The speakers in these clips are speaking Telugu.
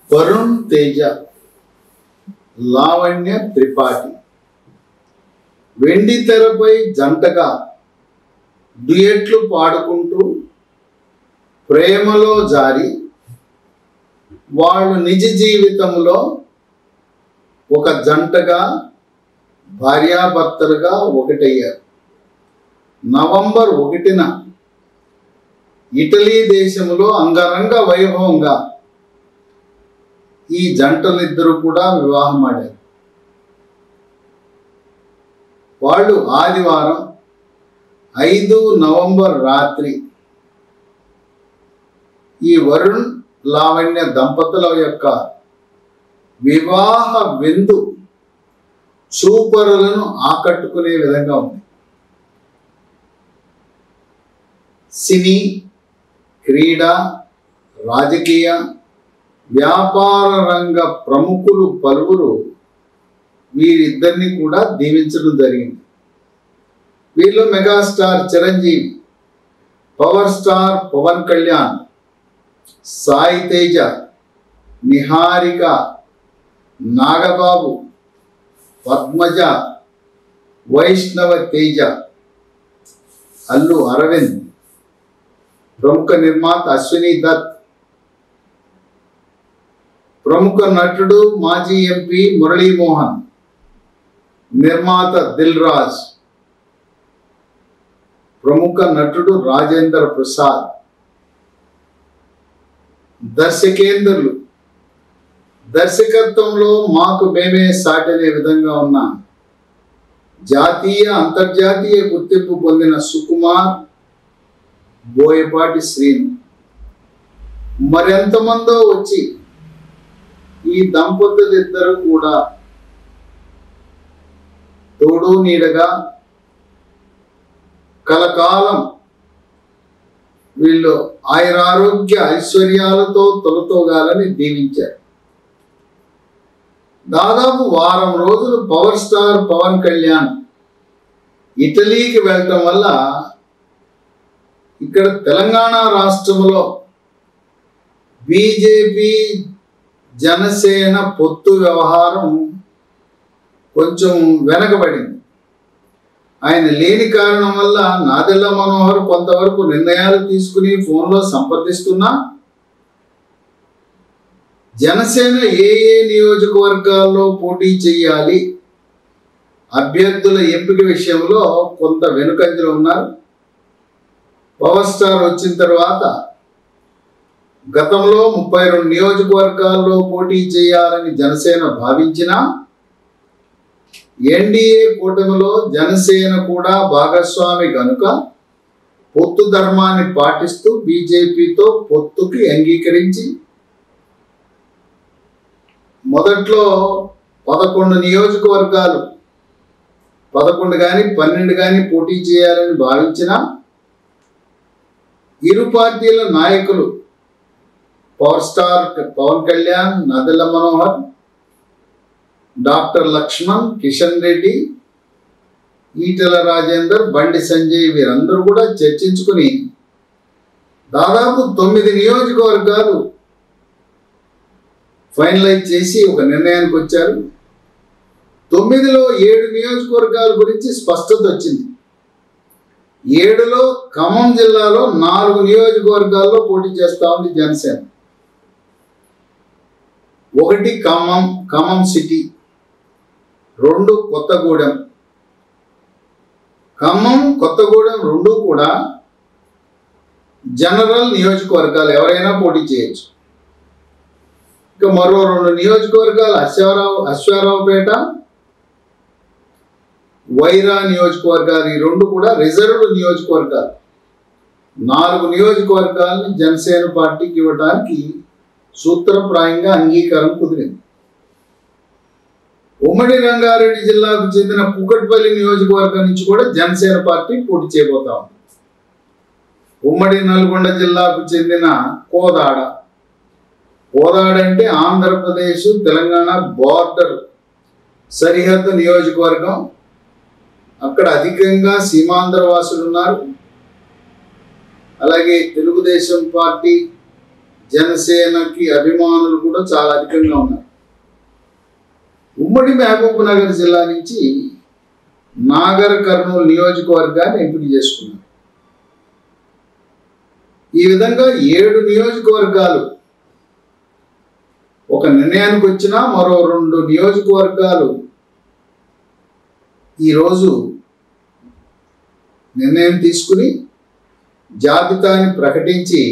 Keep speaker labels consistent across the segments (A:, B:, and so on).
A: వరుణ్ తేజ లావణ్య త్రిపాఠి వెండి తెరపై జంటగా డ్యూయెట్లు పాడుకుంటూ ప్రేమలో జారి వాళ్ళు నిజ జీవితంలో ఒక జంటగా భార్యాభర్తలుగా ఒకటయ్యారు నవంబర్ ఒకటిన ఇటలీ దేశంలో అంగరంగ వైభవంగా ఈ జంటలిద్దరూ కూడా వివాహం ఆడారు వాళ్ళు ఆదివారం ఐదు నవంబర్ రాత్రి ఈ వరుణ్ లావణ్య దంపతుల యొక్క వివాహ విందు చూపరులను ఆకట్టుకునే విధంగా ఉంది సినీ క్రీడ రాజకీయ వ్యాపార రంగ ప్రముఖులు పలువురు వీరిద్దరిని కూడా దీవించడం జరిగింది వీళ్ళు megastar Chiranjeevi power star Pawan Kalyan Sai Tej Niharika Nagababu Padmaja Vaishnav Tej Allu Arvind ప్రముఖ నిర్మాత అశ్విని దత్ ప్రముఖ నటుడు మాజీ ఎంపీ మురళీమోహన్ నిర్మాత దిల్ రాజ్ ప్రముఖ నటుడు రాజేంద్ర ప్రసాద్ దర్శకేంద్రులు దర్శకత్వంలో మాకు మేమే సాటనే విధంగా ఉన్న జాతీయ అంతర్జాతీయ గుర్తింపు పొందిన సుకుమార్ బోయపాటి శ్రీను మరెంతమందో వచ్చి ఈ దంపతులిద్దరూ కూడా తోడు నీడగా కలకాలం వీళ్ళు ఆయురారోగ్య ఐశ్వర్యాలతో తొలతోగాలని దీవించారు దాదాపు వారం రోజులు పవర్ స్టార్ పవన్ కళ్యాణ్ ఇటలీకి వెళ్ళటం వల్ల ఇక్కడ తెలంగాణ రాష్ట్రంలో బీజేపీ జనసేన పొత్తు వ్యవహారం కొంచెం వెనకబడింది ఆయన లేని కారణం వల్ల నాదెళ్ల మనోహర్ కొంతవరకు నిర్ణయాలు తీసుకుని ఫోన్లో సంప్రదిస్తున్నా జనసేన ఏ ఏ నియోజకవర్గాల్లో పోటీ చేయాలి అభ్యర్థుల ఎంపిక విషయంలో కొంత వెనుకంజలు ఉన్నారు పవర్ స్టార్ వచ్చిన తర్వాత గతంలో ముప్పై రెండు నియోజకవర్గాల్లో పోటీ చేయాలని జనసేన భావించినా ఎన్డీఏ కూటమిలో జనసేన కూడా భాగస్వామి కనుక పొత్తు ధర్మాన్ని పాటిస్తూ బీజేపీతో పొత్తుకి అంగీకరించి మొదట్లో పదకొండు నియోజకవర్గాలు పదకొండు కానీ పన్నెండు కానీ పోటీ చేయాలని భావించిన ఇరు పార్టీల నాయకులు power star Pawan Kalyan Nadendla Manohar doctor Laxman Kishan Reddy Etela Rajender Bandi Sanjay వీరందరూ కూడా చర్చించుకుని దాదాపు తొమ్మిది నియోజకవర్గాలు ఫైనలైజ్ చేసి ఒక నిర్ణయానికి వచ్చారు తొమ్మిదిలో ఏడు నియోజకవర్గాల గురించి స్పష్టత వచ్చింది ఏడులో ఖమ్మం జిల్లాలో నాలుగు నియోజకవర్గాల్లో పోటీ చేస్తా ఉంది జనసేన ఒకటి ఖమ్మం ఖమ్మం సిటీ రెండు కొత్తగూడెం ఖమ్మం కొత్తగూడెం రెండు కూడా జనరల్ నియోజకవర్గాలు ఎవరైనా పోటీ చేయొచ్చు ఇక మరో రెండు నియోజకవర్గాలు అశ్వారావు అశ్వారావుపేట వైరా నియోజకవర్గాలు ఈ రెండు కూడా రిజర్వ్డ్ నియోజకవర్గాలు నాలుగు నియోజకవర్గాలని జనసేన పార్టీకి ఇవ్వడానికి సూత్రప్రాయంగా అంగీకారం కుదిరింది ఉమ్మడి రంగారెడ్డి జిల్లాకు చెందిన కుకట్పల్లి నియోజకవర్గం నుంచి కూడా జనసేన పార్టీ పోటీ చేయబోతా ఉంది ఉమ్మడి నల్గొండ జిల్లాకు చెందిన కోదాడ కోదాడ అంటే ఆంధ్రప్రదేశ్ తెలంగాణ బార్డర్ సరిహద్దు నియోజకవర్గం అక్కడ అధికంగా సీమాంధ్ర వాసులు ఉన్నారు అలాగే తెలుగుదేశం పార్టీ జనసేనకి అభిమానులు కూడా చాలా అధికంగా ఉన్నారు ఉమ్మడి మహబూబ్ నగర్ జిల్లా నుంచి నాగర్ కర్నూలు నియోజకవర్గాన్ని ఎంపిక చేసుకున్నారు ఈ విధంగా ఏడు నియోజకవర్గాలు ఒక నిర్ణయానికి వచ్చినా మరో రెండు నియోజకవర్గాలు ఈరోజు నిర్ణయం తీసుకుని జాబితాని ప్రకటించి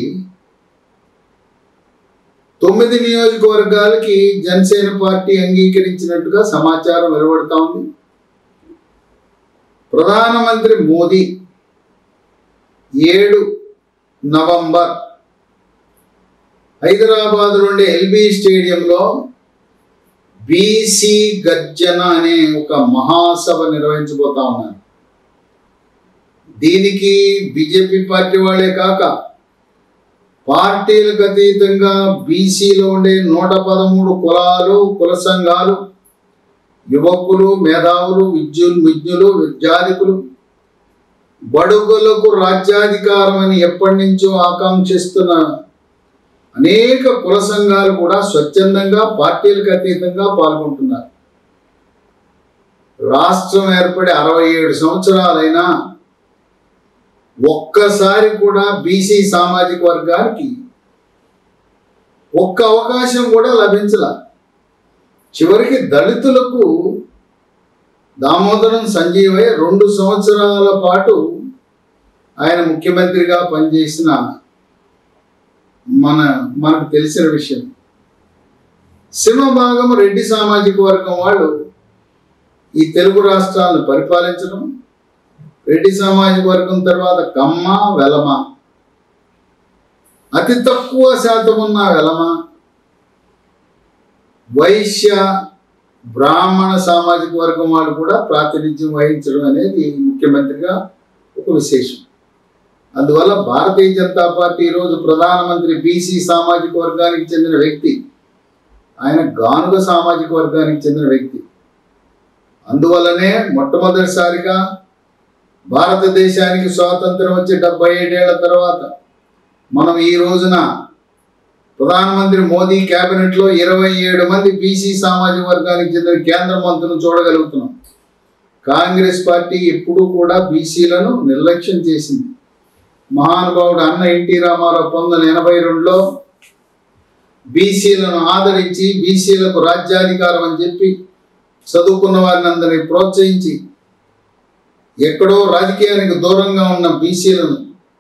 A: తొమ్మిది నియోజకవర్గాలకి జనసేన పార్టీ అంగీకరించినట్టుగా సమాచారం వెలువడతా ఉంది ప్రధానమంత్రి మోదీ ఏడు నవంబర్ హైదరాబాద్లోని ఎల్బీ స్టేడియంలో బీసీ గర్జన అనే ఒక మహాసభ నిర్వహించబోతా ఉన్నారు దీనికి బీజేపీ పార్టీ వాళ్ళే కాక పార్టీలకు అతీతంగా బీసీలో ఉండే నూట పదమూడు కులాలు కుల సంఘాలు యువకులు మేధావులు విద్యులు విజ్ఞులు విద్యాధికులు బడుగులకు రాజ్యాధికారం అని ఎప్పటి నుంచో ఆకాంక్షిస్తున్న అనేక కుల సంఘాలు కూడా స్వచ్ఛందంగా పార్టీలకు అతీతంగా పాల్గొంటున్నారు రాష్ట్రం ఏర్పడి అరవై ఏడు సంవత్సరాలైనా ఒక్కసారి కూడా బీసీ సామాజిక వర్గానికి ఒక్క అవకాశం కూడా లభించల చివరికి దళితులకు దామోదరం సంజీవయ్య రెండు సంవత్సరాల పాటు ఆయన ముఖ్యమంత్రిగా పనిచేసిన మన మనకు తెలిసిన విషయం సింహభాగం రెడ్డి సామాజిక వర్గం వాళ్ళు ఈ తెలుగు రాష్ట్రాలను పరిపాలించడం రెడ్డి సామాజిక వర్గం తర్వాత కమ్మ వెలమ అతి తక్కువ శాతం ఉన్న వెలమ వైశ్య బ్రాహ్మణ సామాజిక వర్గం వాళ్ళు కూడా ప్రాతినిధ్యం వహించడం అనేది ముఖ్యమంత్రిగా ఒక విశేషం అందువల్ల భారతీయ జనతా పార్టీ ఈరోజు ప్రధానమంత్రి బీసీ సామాజిక వర్గానికి చెందిన వ్యక్తి ఆయన గానుగ సామాజిక వర్గానికి చెందిన వ్యక్తి అందువల్లనే మొట్టమొదటిసారిగా భారతదేశానికి స్వాతంత్రం వచ్చి డెబ్బై ఏడేళ్ల తర్వాత మనం ఈ రోజున ప్రధానమంత్రి మోదీ కేబినెట్లో ఇరవై ఏడు మంది బీసీ సామాజిక వర్గానికి చెందిన కేంద్ర మంత్రులను చూడగలుగుతున్నాం కాంగ్రెస్ పార్టీ ఎప్పుడూ కూడా బీసీలను నిర్లక్ష్యం చేసింది మహానుభావుడు అన్న ఎన్టీ రామారావు పంతొమ్మిది ఎనభై రెండులో బీసీలను ఆదరించి బీసీలకు రాజ్యాధికారం అని చెప్పి చదువుకున్న వారిని అందరినీ ప్రోత్సహించి ఎక్కడో రాజకీయానికి దూరంగా ఉన్న బీసీలను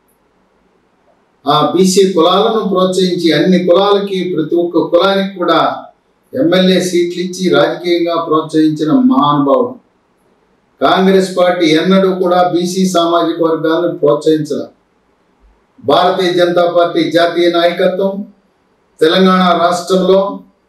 A: ఆ బీసీ కులాలను ప్రోత్సహించి అన్ని కులాలకి ప్రతి ఒక్క కులానికి కూడా ఎమ్మెల్యే సీట్లు ఇచ్చి రాజకీయంగా ప్రోత్సహించిన మహానుభావుడు కాంగ్రెస్ పార్టీ ఎన్నడూ కూడా బీసీ సామాజిక వర్గాలను ప్రోత్సహించాల భారతీయ జనతా పార్టీ జాతీయ నాయకత్వం తెలంగాణ రాష్ట్రంలో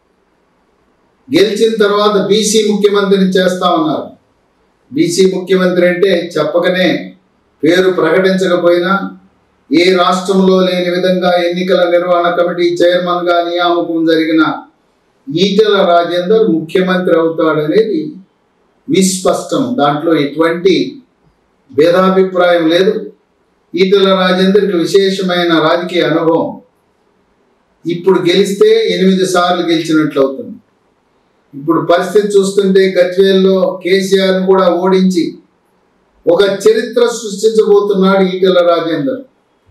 A: గెలిచిన తర్వాత బీసీ ముఖ్యమంత్రిని చేస్తామన్నారు బీసీ ముఖ్యమంత్రి అంటే చెప్పకనే పేరు ప్రకటించకపోయినా ఏ రాష్ట్రంలో లేని విధంగా ఎన్నికల నిర్వహణ కమిటీ చైర్మన్గా నియామకం జరిగిన ఈటెల రాజేందర్ ముఖ్యమంత్రి అవుతాడనేది విస్పష్టం దాంట్లో ఎటువంటి భేదాభిప్రాయం లేదు ఈటెల రాజేందర్కి విశేషమైన రాజకీయ అనుభవం ఇప్పుడు గెలిస్తే ఎనిమిది సార్లు గెలిచినట్లు అవుతుంది ఇప్పుడు పరిస్థితి చూస్తుంటే గజ్వేల్లో కేసీఆర్ను కూడా ఓడించి ఒక చరిత్ర సృష్టించబోతున్నాడు ఈటెల రాజేందర్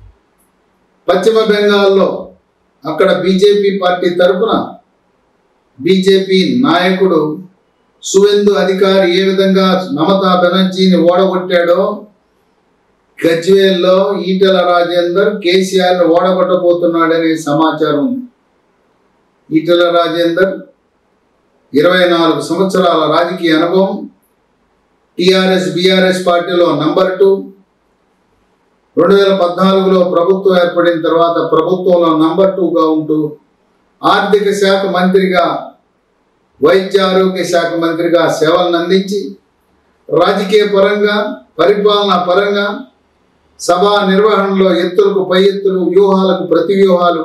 A: పశ్చిమ బెంగాల్లో అక్కడ బీజేపీ పార్టీ తరఫున బీజేపీ నాయకుడు సువేందు అధికారి ఏ విధంగా మమతా బెనర్జీని ఓడగొట్టాడో గజ్వేల్లో ఈటెల రాజేందర్ కేసీఆర్ని ఓడగొట్టబోతున్నాడనే సమాచారం ఉంది ఈటెల రాజేందర్ ఇరవై నాలుగు సంవత్సరాల రాజకీయ అనుభవం టిఆర్ఎస్ బీఆర్ఎస్ పార్టీలో నంబర్ టూ రెండు వేల పద్నాలుగులో ప్రభుత్వం ఏర్పడిన తర్వాత ప్రభుత్వంలో నంబర్ టూగా ఉంటూ ఆర్థిక శాఖ మంత్రిగా వైద్య ఆరోగ్య శాఖ మంత్రిగా సేవలను అందించి రాజకీయ పరంగా పరిపాలన పరంగా సభా నిర్వహణలో ఎత్తులకు పై ఎత్తులు వ్యూహాలకు ప్రతి వ్యూహాలు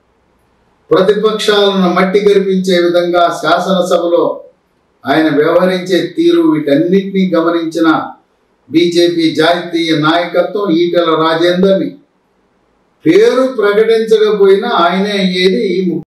A: ప్రతిపక్షాలను మట్టి గరిపించే విధంగా శాసనసభలో ఆయన వ్యవహరించే తీరు వీటన్నిటినీ గమనించిన బీజేపీ జాతీయ నాయకత్వం ఈటెల రాజేందర్ని పేరు ప్రకటించకపోయినా ఆయనే అయ్యేది ఈ